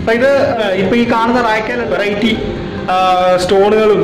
അപ്പൊ ഇത് ആ, ഇപ്പൊ ഈ കാണുന്ന റാക്കൽ വെറൈറ്റി സ്റ്റോണുകളും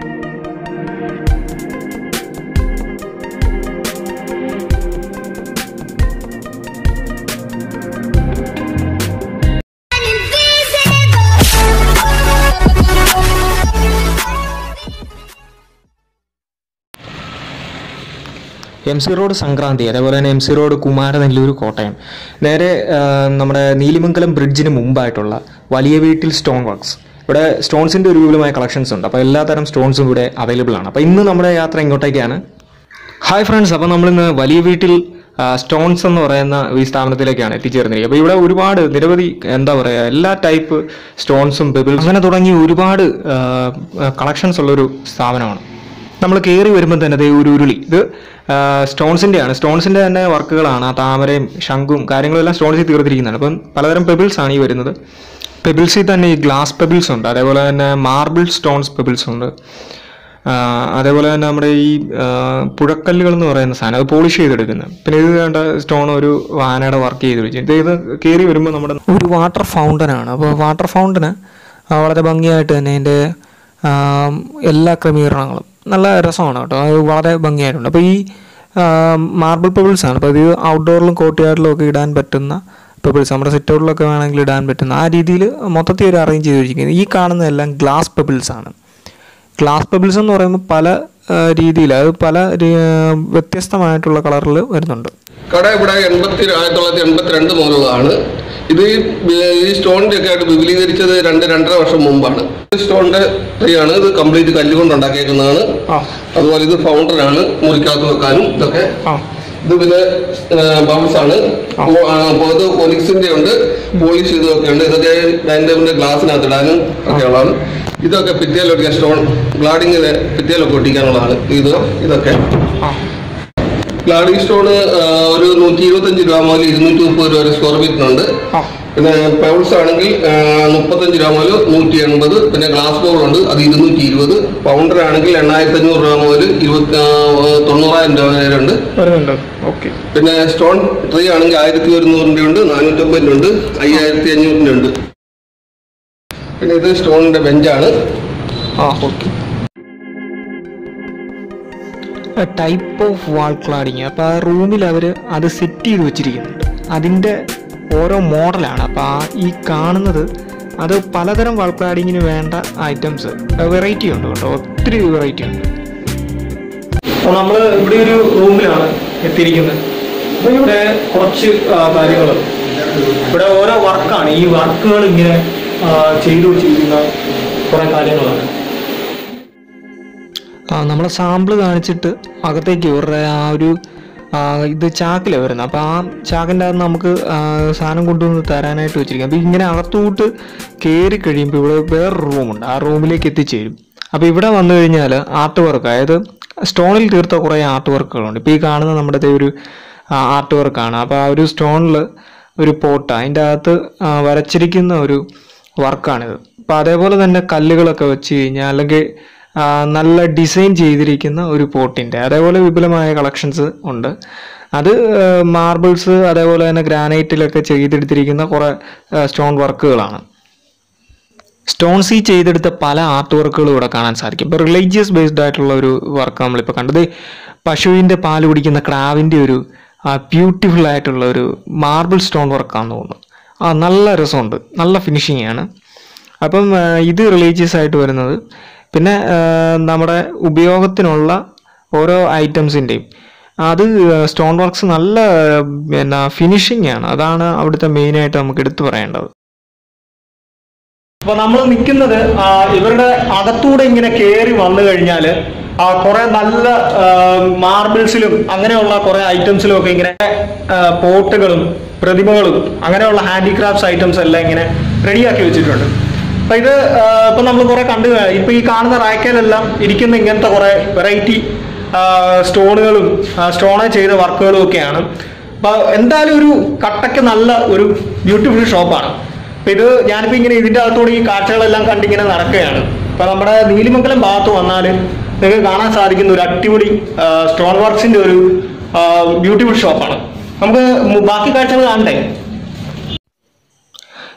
എം സി റോഡ് സംക്രാന്തി അതേപോലെ തന്നെ M C road Kumaranalloor Kottayam നേരെ ആ, നമ്മുടെ നീലിമംഗലം ബ്രിഡ്ജിന് മുമ്പായിട്ടുള്ള വലിയ വീട്ടിൽ സ്റ്റോൺ വർക്ക്സ് ഇവിടെ സ്റ്റോൺസിൻ്റെ ഒരു വിപുലമായ കളക്ഷൻസ് ഉണ്ട് അപ്പോൾ എല്ലാത്തരം സ്റ്റോൺസും ഇവിടെ അവൈലബിൾ ആണ് അപ്പോൾ ഇന്ന് നമ്മുടെ യാത്ര ഇങ്ങോട്ടേക്കാണ് ഹായ് ഫ്രണ്ട്സ് അപ്പോൾ നമ്മളിന്ന് വലിയ വീട്ടിൽ സ്റ്റോൺസ് എന്ന് പറയുന്ന ഈ സ്ഥാപനത്തിലേക്കാണ് എത്തിച്ചേർന്നിരിക്കുന്നത് അപ്പോൾ ഇവിടെ ഒരുപാട് നിരവധി എന്താ പറയുക എല്ലാ ടൈപ്പ് സ്റ്റോൺസും പെബിൾസ് അങ്ങനെ തുടങ്ങി ഒരുപാട് കളക്ഷൻസ് ഉള്ളൊരു സ്ഥാപനമാണ് നമ്മൾ കയറി വരുമ്പോൾ തന്നെ ദേ ഒരു ഉരുളി ഇത് സ്റ്റോൺസിൻ്റെ ആണ് സ്റ്റോൺസിൻ്റെ തന്നെ വർക്കുകളാണ് ആ താമരയും ശംഖും കാര്യങ്ങളെല്ലാം സ്റ്റോൺസിൽ തീർത്തിരിക്കുന്നതാണ് അപ്പം പലതരം പെബിൾസ് ആണ് ഈ വരുന്നത് പെബിൾസിൽ തന്നെ ഈ ഗ്ലാസ് പെബിൾസ് ഉണ്ട് അതേപോലെ തന്നെ മാർബിൾ സ്റ്റോൺസ് പെബിൾസ് ഉണ്ട് ആ, അതേപോലെ തന്നെ നമ്മുടെ ഈ ആ, പുഴക്കല്ലുകൾ എന്ന് പറയുന്ന സാധനം അത് പോളിഷ് ചെയ്തെടുക്കുന്നത് പിന്നെ ഇത് വേണ്ട സ്റ്റോൺ ഒരു വാനയുടെ വർക്ക് ചെയ്ത് വെച്ചു ഇത് ഇത് കയറി വരുമ്പോൾ നമ്മുടെ ഒരു വാട്ടർ ഫൗണ്ടനാണ് അപ്പോൾ വാട്ടർ ഫൗണ്ടന് വളരെ ഭംഗിയായിട്ട് തന്നെ അതിൻ്റെ എല്ലാ ക്രമീകരണങ്ങളും നല്ല രസമാണ് കേട്ടോ അത് വളരെ ഭംഗിയായിട്ടുണ്ട് അപ്പോൾ ഈ മാർബിൾ പെബിൾസ് ആണ് അപ്പോൾ ഇത് ഔട്ട്ഡോറിലും കോർട്ട്യാർഡിലും ഒക്കെ ഇടാൻ പറ്റുന്ന പെബിൾസ് നമ്മുടെ സിറ്റൗട്ടിലൊക്കെ വേണമെങ്കിൽ ഇടാൻ പറ്റുന്ന ആ രീതിയിൽ മൊത്തത്തിൽ ഒരു അറേഞ്ച് ചെയ്ത് വെച്ചിരിക്കുന്നത് ഈ കാണുന്നതെല്ലാം ഗ്ലാസ് പെബിൾസ് ആണ് ഗ്ലാസ് പെബിൾസ് എന്ന് പറയുമ്പോൾ പല രീതിയിൽ അത് പല രീ- വ്യത്യസ്തമായിട്ടുള്ള കളറിൽ വരുന്നുണ്ട് കട ഇവിടെ എൺപത്തി ആയിരത്തി തൊള്ളായിരത്തി എൺപത്തിരണ്ട് മുതലുള്ളതാണ് ഇത് ഈ ബി- ഈ സ്റ്റോണിന്റെ ഒക്കെ ആയിട്ട് വിപുലീകരിച്ചത് രണ്ട് രണ്ടര വർഷം മുമ്പാണ് ഈ സ്റ്റോണിന്റെ ട്രീയാണ് ഇത് കംപ്ലീറ്റ് കല്ലുകൊണ്ട് ഉണ്ടാക്കിയേക്കുന്നതാണ് ആ അതുപോലെ ഇത് ഫൗണ്ടറാണ് മുറിക്കകത്ത് വെക്കാനും ഇതൊക്കെ ആ ഇത് പിന്നെ ബൗൾസ് ആണ് പോ- ആ, അപ്പൊ ഇത് പോളിക്സിന്റെ ഉണ്ട് പോളിഷ് ചെയ്തൊക്കെ ഉണ്ട് ഇതൊക്കെ ഡൈനിങ് ടേബിളിന്റെ ഗ്ലാസിനകത്ത് ഇടാനും ഒക്കെ ഉള്ളതാണ് ഇതൊക്കെ ഭിത്തിയിലൊക്കെ സ്റ്റോൺ ഗ്ലാഡിങ്ങിന് ഭിത്തിയിലൊക്കെ ഒട്ടിക്കാനുള്ളതാണ് ഇത് ഇതൊക്കെ ആ ഗ്ലാഡി സ്റ്റോൺ ഒരു നൂറ്റി ഇരുപത്തഞ്ച് രൂപ മുതൽ ഇരുന്നൂറ്റി മുപ്പത് രൂപ വരെ സ്ക്വയർ മീറ്ററുണ്ട് ആ പിന്നെ പൗൾസ് ആണെങ്കിൽ ആ, മുപ്പത്തഞ്ച് രൂപ മുതൽ നൂറ്റി എൺപത് പിന്നെ ഗ്ലാസ് ബോൾ ഉണ്ട് അത് ഇരുന്നൂറ്റി ഇരുപത് പൗണ്ടർ ആണെങ്കിൽ എണ്ണായിരത്തി അഞ്ഞൂറ് രൂപ മുതൽ ഇരുപത്തി ആ, തൊണ്ണൂറായിരം രൂപ വരെ ഉണ്ട് വരുന്നുണ്ട് ഓക്കെ പിന്നെ സ്റ്റോൺ ട്രീ ആണെങ്കിൽ ആയിരത്തി ഒരുന്നൂറിൻ്റെ ഉണ്ട് നാനൂറ്റമ്പതിൻ്റെ ഉണ്ട് അയ്യായിരത്തി അഞ്ഞൂറിൻ്റെ ഉണ്ട് പിന്നെ ഇത് സ്റ്റോണിന്റെ ബെഞ്ചാണ് ആ okay type of wall cladding അപ്പോൾ ആ റൂമിൽ അവർ അത് സെറ്റ് ചെയ്ത് വെച്ചിരിക്കുന്നുണ്ട് അതിൻ്റെ ഓരോ മോഡലാണ് അപ്പോൾ ആ ഈ കാണുന്നത് അത് പലതരം വാൾ ക്ലാഡിങ്ങിന് വേണ്ട ഐറ്റംസ് വെറൈറ്റി ഉണ്ട് കേട്ടോ ഒത്തിരി വെറൈറ്റി ഉണ്ട് അപ്പോൾ നമ്മൾ ഇവിടെ ഒരു റൂമിലാണ് എത്തിയിരിക്കുന്നത് അപ്പോൾ ഇവിടെ കുറച്ച് കാര്യങ്ങൾ ഇവിടെ ഓരോ വർക്കാണ് ഈ വർക്കുകൾ ഇങ്ങനെ ആ, ചെയ്തു വെച്ചിരിക്കുന്ന കുറേ കാര്യങ്ങളാണ് നമ്മൾ സാമ്പിൾ കാണിച്ചിട്ട് അകത്തേക്ക് ഇവരുടെ ആ ഒരു ആ, ഇത് ചാക്കിലാണ് വരുന്നത് അപ്പോൾ ആ ചാക്കിൻ്റെ അകത്ത് നമുക്ക് ആ, സാധനം കൊണ്ടുവന്ന് തരാനായിട്ട് വെച്ചിരിക്കും അപ്പോൾ ഇങ്ങനെ അകത്തോട്ട് കയറി കഴിയുമ്പോൾ ഇവിടെ വേറൊരു റൂമുണ്ട് ആ റൂമിലേക്ക് എത്തിച്ചേരും അപ്പോൾ ഇവിടെ വന്നു കഴിഞ്ഞാൽ ആർട്ട് വർക്ക് അതായത് സ്റ്റോണിൽ തീർത്ത കുറേ ആർട്ട് വർക്കുകളുണ്ട് ഇപ്പോൾ ഈ കാണുന്ന നമ്മുടെ ദേ ഒരു ആർട്ട് വർക്കാണ് അപ്പോൾ ആ ഒരു സ്റ്റോണിൽ ഒരു പോട്ട് അതിൻ്റെ അകത്ത് ആ, വരച്ചിരിക്കുന്ന ഒരു വർക്കാണിത് അപ്പോൾ അതേപോലെ തന്നെ കല്ലുകളൊക്കെ വെച്ച് കഴിഞ്ഞാൽ അല്ലെങ്കിൽ ആ, നല്ല ഡിസൈൻ ചെയ്തിരിക്കുന്ന ഒരു പോട്ടിൻ്റെ അതേപോലെ വിപുലമായ കളക്ഷൻസ് ഉണ്ട് അത് മാർബിൾസ് അതേപോലെ തന്നെ ഗ്രാനൈറ്റിലൊക്കെ ചെയ്തെടുത്തിരിക്കുന്ന കുറേ സ്റ്റോൺ വർക്കുകളാണ് സ്റ്റോൺസി ചെയ്തെടുത്ത പല ആർട്ട് വർക്കുകളും ഇവിടെ കാണാൻ സാധിക്കും ഇപ്പോൾ റിലീജിയസ് ബേസ്ഡ് ആയിട്ടുള്ള ഒരു വർക്ക് നമ്മളിപ്പോൾ കണ്ടത് പശുവിൻ്റെ പാല് കുടിക്കുന്ന ക്രാവിൻ്റെ ഒരു ബ്യൂട്ടിഫുൾ ആയിട്ടുള്ള ഒരു മാർബിൾ സ്റ്റോൺ വർക്കാണെന്ന് തോന്നുന്നു ആ നല്ല രസമുണ്ട് നല്ല ഫിനിഷിംഗ് ആണ് അപ്പം ആ, ഇത് റിലീജിയസ് ആയിട്ട് വരുന്നത് പിന്നെ ആ, നമ്മുടെ ഉപയോഗത്തിനുള്ള ഓരോ ഐറ്റംസിൻ്റെയും അത് സ്റ്റോൺ വർക്ക്സ് നല്ല പിന്നെ ഫിനിഷിംഗ് ആണ് അതാണ് അവിടുത്തെ മെയിനായിട്ട് നമുക്ക് എടുത്തു പറയേണ്ടത് അപ്പൊ നമ്മൾ നിൽക്കുന്നത് ആ, ഇവരുടെ അകത്തൂടെ ഇങ്ങനെ കയറി വന്നു കഴിഞ്ഞാൽ കുറെ നല്ല മാർബിൾസിലും അങ്ങനെയുള്ള കുറെ ഐറ്റംസിലും ഒക്കെ ഇങ്ങനെ ആ, പോട്ടുകളും പ്രതിമകളും അങ്ങനെയുള്ള ഹാൻഡിക്രാഫ്റ്റ്സ് ഐറ്റംസ് എല്ലാം ഇങ്ങനെ റെഡിയാക്കി വെച്ചിട്ടുണ്ട് അപ്പൊ ഇത് ആ, ഇപ്പൊ നമ്മൾ കുറെ കണ്ടു കഴിഞ്ഞു. ഇപ്പൊ ഈ കാണുന്ന റാക്കയിലെല്ലാം ഇരിക്കുന്ന ഇങ്ങനത്തെ കുറെ വെറൈറ്റി സ്റ്റോണുകളും സ്റ്റോണെ ചെയ്ത വർക്കുകളും ഒക്കെയാണ് അപ്പൊ എന്തായാലും ഒരു കട്ടയ്ക്ക് നല്ല ഒരു ബ്യൂട്ടിഫുൾ ഷോപ്പാണ് അപ്പൊ ഇത് ഞാനിപ്പോ ഇങ്ങനെ ഇതിന്റെ അകത്തോടെ ഈ കാഴ്ചകളെല്ലാം കണ്ടിങ്ങനെ നടക്കുകയാണ് അപ്പൊ നമ്മുടെ നീലിമംഗലം ഭാഗത്ത് വന്നാൽ നിങ്ങൾക്ക് കാണാൻ സാധിക്കുന്ന ഒരു അടിപൊളി സ്റ്റോൺ വർക്സിന്റെ ഒരു ബ്യൂട്ടിഫുൾ ഷോപ്പാണ് നമുക്ക് മു- ബാക്കി കാഴ്ചകൾ കാണണ്ടേ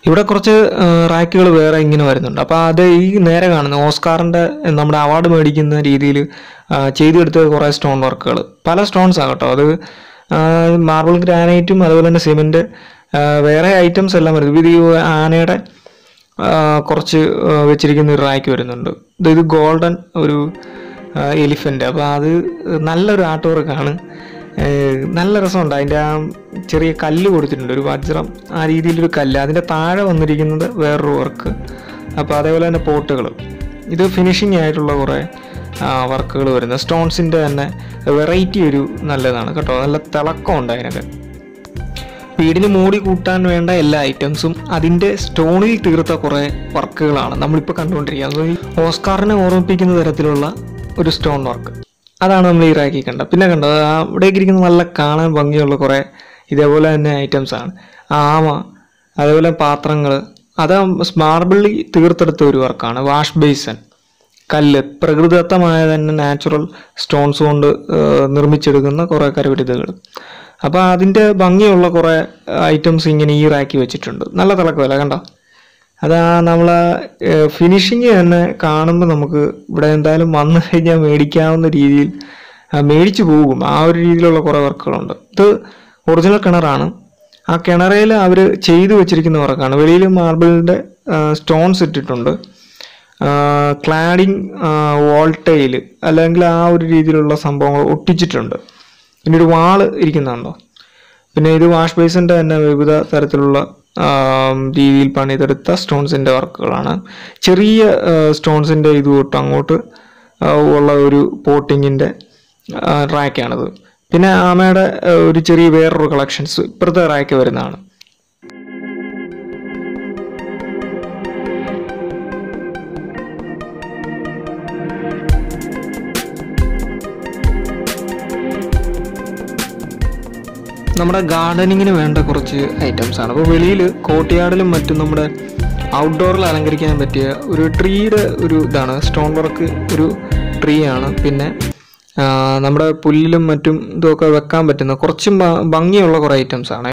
ഇവിടെ കുറച്ച് റാക്കുകൾ വേറെ ഇങ്ങനെ വരുന്നുണ്ട് അപ്പോൾ അത് ഈ നേരെ കാണുന്ന ഓസ്കാറിൻ്റെ നമ്മുടെ അവാർഡ് മേടിക്കുന്ന രീതിയിൽ ചെയ്തെടുത്ത കുറേ സ്റ്റോൺ വർക്കുകൾ പല സ്റ്റോൺസ് ആകട്ടോ അത് മാർബിൾ ഗ്രാനൈറ്റും അതുപോലെ തന്നെ സിമെൻറ്റ് വേറെ ഐറ്റംസ് എല്ലാം വരുന്നത് ഇത് ഈ ആനയുടെ ആ, കുറച്ച് ആ, വെച്ചിരിക്കുന്ന ഒരു റാക്ക് വരുന്നുണ്ട് ഇത് ഇത് ഗോൾഡൻ ഒരു എലിഫൻ്റ് അപ്പോൾ അത് നല്ലൊരു ആർട്ട് വർക്കാണ് നല്ല രസമുണ്ട് അതിൻ്റെ ആ ചെറിയ കല്ല് കൊടുത്തിട്ടുണ്ട് ഒരു വജ്രം ആ രീതിയിലൊരു കല്ല് അതിൻ്റെ താഴെ വന്നിരിക്കുന്നത് വേറൊരു വർക്ക് അപ്പോൾ അതേപോലെ തന്നെ പോട്ടുകൾ ഇത് ഫിനിഷിംഗ് ആയിട്ടുള്ള കുറേ വർക്കുകൾ വരുന്നത് സ്റ്റോൺസിൻ്റെ തന്നെ വെറൈറ്റി ഒരു നല്ലതാണ് കേട്ടോ നല്ല തിളക്കമുണ്ട് അതിനൊക്കെ വീടിന് മൂടി കൂട്ടാൻ വേണ്ട എല്ലാ ഐറ്റംസും അതിൻ്റെ സ്റ്റോണിൽ തീർത്ത കുറേ വർക്കുകളാണ് നമ്മളിപ്പോൾ കണ്ടുകൊണ്ടിരിക്കുന്നത് അത് ഈ ഓസ്കാറിനെ ഓർമ്മിപ്പിക്കുന്ന തരത്തിലുള്ള ഒരു സ്റ്റോൺ വർക്ക് അതാണ് നമ്മൾ ഈ റാക്കി കണ്ടത് പിന്നെ കണ്ടത് ആ അവിടേക്ക് ഇരിക്കുന്ന നല്ല കാണാൻ ഭംഗിയുള്ള കുറേ ഇതേപോലെ തന്നെ ഐറ്റംസ് ആണ് ആമ അതേപോലെ പാത്രങ്ങൾ അത് മാർബിളിൽ തീർത്തെടുത്ത ഒരു വർക്കാണ് വാഷ് ബേസൻ കല്ല് പ്രകൃതിദത്തമായ തന്നെ നാച്ചുറൽ സ്റ്റോൺസ് കൊണ്ട് ഏഹ്, നിർമ്മിച്ചെടുക്കുന്ന കുറേ കരവിരുതുകൾ അപ്പോൾ അതിൻ്റെ ഭംഗിയുള്ള കുറേ ഐറ്റംസ് ഇങ്ങനെ ഈ റാക്കി വെച്ചിട്ടുണ്ട് നല്ല തിളക്കമല്ല കണ്ടോ അതാ നമ്മൾ ഫിനിഷിങ് തന്നെ കാണുമ്പോൾ നമുക്ക് ഇവിടെ എന്തായാലും വന്നു കഴിഞ്ഞാൽ മേടിക്കാവുന്ന രീതിയിൽ ആ, മേടിച്ചു പോകും ആ ഒരു രീതിയിലുള്ള കുറേ വർക്കുകളുണ്ട് ഇത് ഒറിജിനൽ കിണറാണ് ആ കിണറയിൽ അവർ ചെയ്തു വെച്ചിരിക്കുന്ന വർക്കാണ് വെളിയിൽ മാർബിളിൻ്റെ സ്റ്റോൺസ് ഇട്ടിട്ടുണ്ട് ക്ലാഡിങ് വോൾട്ടയിൽ അല്ലെങ്കിൽ ആ ഒരു രീതിയിലുള്ള സംഭവങ്ങൾ ഒട്ടിച്ചിട്ടുണ്ട് പിന്നെ ഒരു വാള് ഇരിക്കുന്നുണ്ടോ പിന്നെ ഇത് വാഷ് ബേസിൻ്റെ തന്നെ വിവിധ തരത്തിലുള്ള ആം, രീതിയിൽ പണിതെടുത്ത സ്റ്റോൺസിൻ്റെ വർക്കുകളാണ് ചെറിയ സ്റ്റോൺസിൻ്റെ ഇത് തൊട്ട് അങ്ങോട്ട് ആ, ഉള്ള ഒരു പോട്ടിങ്ങിൻ്റെ റാക്കാണിത് പിന്നെ ആമയുടെ ആ, ഒരു ചെറിയ വേറൊരു കളക്ഷൻസ് ഇപ്പുറത്തെ റാക്ക് വരുന്നതാണ് നമ്മുടെ ഗാർഡനിങ്ങിന് വേണ്ട കുറച്ച് ഐറ്റംസ് ആണ് അപ്പോൾ വെളിയിൽ കോട്ടയാടിലും മറ്റും നമ്മുടെ ഔട്ട്ഡോറിൽ അലങ്കരിക്കാൻ പറ്റിയ ഒരു ട്രീയുടെ ഒരു ഇതാണ് സ്റ്റോൺ വർക്ക് ഒരു ട്രീ ആണ് പിന്നെ ആ, നമ്മുടെ പുല്ലിലും മറ്റും ഇതൊക്കെ വെക്കാൻ പറ്റുന്ന കുറച്ചും ഭ- ഭംഗിയുള്ള കുറേ ഐറ്റംസ് ആണ്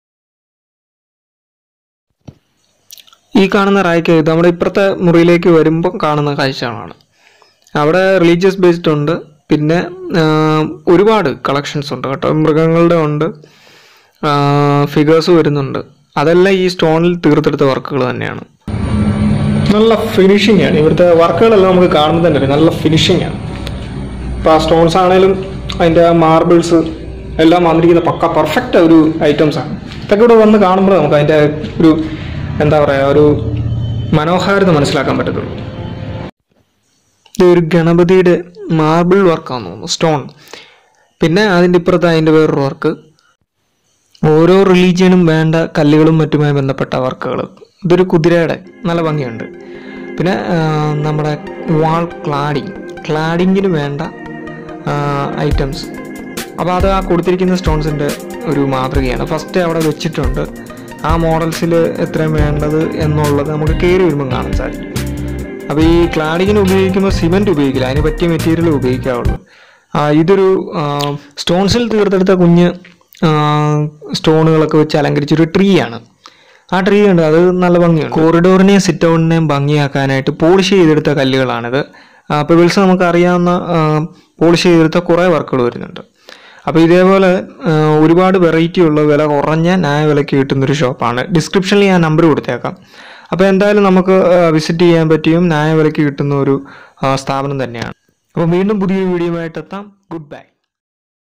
ഈ കാണുന്ന റായ്ക്ക് ഇത് നമ്മുടെ ഇപ്പുറത്തെ മുറിയിലേക്ക് വരുമ്പോൾ കാണുന്ന കാഴ്ചകളാണ് അവിടെ റിലീജിയസ് ബേസ്ഡ് ഉണ്ട് പിന്നെ ആ, ഒരുപാട് കളക്ഷൻസ് ഉണ്ട് കേട്ടോ മൃഗങ്ങളുടെ ഉണ്ട് ഫിഗേഴ്സ് വരുന്നുണ്ട് അതെല്ലാം ഈ സ്റ്റോണിൽ തീർത്തെടുത്ത വർക്കുകൾ തന്നെയാണ് നല്ല ഫിനിഷിംഗ് ആണ് ഇവിടുത്തെ വർക്കുകളെല്ലാം നമുക്ക് കാണുമ്പോൾ തന്നെ അറിയാം. നല്ല ഫിനിഷിംഗ് ആണ് ഇപ്പോൾ ആ സ്റ്റോൺസ് ആണെങ്കിലും അതിൻ്റെ മാർബിൾസ് എല്ലാം വന്നിരിക്കുന്ന പക്ക പെർഫെക്റ്റ് ഒരു ഐറ്റംസ് ആണ് ഇതൊക്കെ ഇവിടെ വന്ന് കാണുമ്പോൾ നമുക്ക് അതിൻ്റെ ഒരു എന്താ പറയുക ഒരു മനോഹാരിത മനസ്സിലാക്കാൻ പറ്റത്തുള്ളൂ ഇത് ഒരു ഗണപതിയുടെ മാർബിൾ വർക്കാന്ന് തോന്നുന്നു സ്റ്റോൺ പിന്നെ അതിൻ്റെ ഇപ്പുറത്ത് അതിൻ്റെ വേറൊരു വർക്ക് ഓരോ റിലീജിയനും വേണ്ട കല്ലുകളും മറ്റുമായി ബന്ധപ്പെട്ട വർക്കുകൾ ഇതൊരു കുതിരയുടെ നല്ല ഭംഗിയുണ്ട് പിന്നെ ആ, നമ്മുടെ വാൾ ക്ലാഡിങ് ക്ലാഡിങ്ങിന് വേണ്ട ഐറ്റംസ് അപ്പോൾ അത് ആ കൊടുത്തിരിക്കുന്ന സ്റ്റോൺസിൻ്റെ ഒരു മാതൃകയാണ് ഫസ്റ്റ് അവിടെ വെച്ചിട്ടുണ്ട് ആ മോഡൽസിൽ എത്രയും വേണ്ടത് എന്നുള്ളത് നമുക്ക് കയറി വരുമ്പം കാണാൻ സാധിക്കും അപ്പോൾ ഈ ക്ലാഡിങ്ങിന് ഉപയോഗിക്കുമ്പോൾ സിമെൻറ്റ് ഉപയോഗിക്കില്ല അതിന് പറ്റിയ മെറ്റീരിയൽ ഉപയോഗിക്കാവുള്ളൂ ആ, ഇതൊരു ആ, സ്റ്റോൺസിൽ തീർത്തെടുത്ത കുഞ്ഞ് ആ, സ്റ്റോണുകളൊക്കെ വെച്ച് അലങ്കരിച്ചൊരു ട്രീ ആണ് ആ ട്രീ ഉണ്ട് അത് നല്ല ഭംഗിയുണ്ട് കോറിഡോറിനെയും സിറ്റ് ഔട്ടിനെയും ഭംഗിയാക്കാനായിട്ട് പോളിഷ് ചെയ്തെടുത്ത കല്ലുകളാണിത് പെബിൾസ് നമുക്ക് അറിയാവുന്ന പോളിഷ് ചെയ്തെടുത്ത കുറേ വർക്കുകൾ വരുന്നുണ്ട് അപ്പോൾ ഇതേപോലെ ആ, ഒരുപാട് വെറൈറ്റി ഉള്ള വില കുറഞ്ഞ ന്യായ വിലയ്ക്ക് കിട്ടുന്നൊരു ഷോപ്പാണ് ഡിസ്ക്രിപ്ഷനിൽ ഞാൻ നമ്പർ കൊടുത്തേക്കാം അപ്പോൾ എന്തായാലും നമുക്ക് വിസിറ്റ് ചെയ്യാൻ പറ്റിയും ന്യായ വിലയ്ക്ക് കിട്ടുന്ന ഒരു ആ, സ്ഥാപനം തന്നെയാണ് അപ്പോൾ വീണ്ടും പുതിയൊരു വീഡിയോ ആയിട്ട് എത്താം ഗുഡ് ബൈ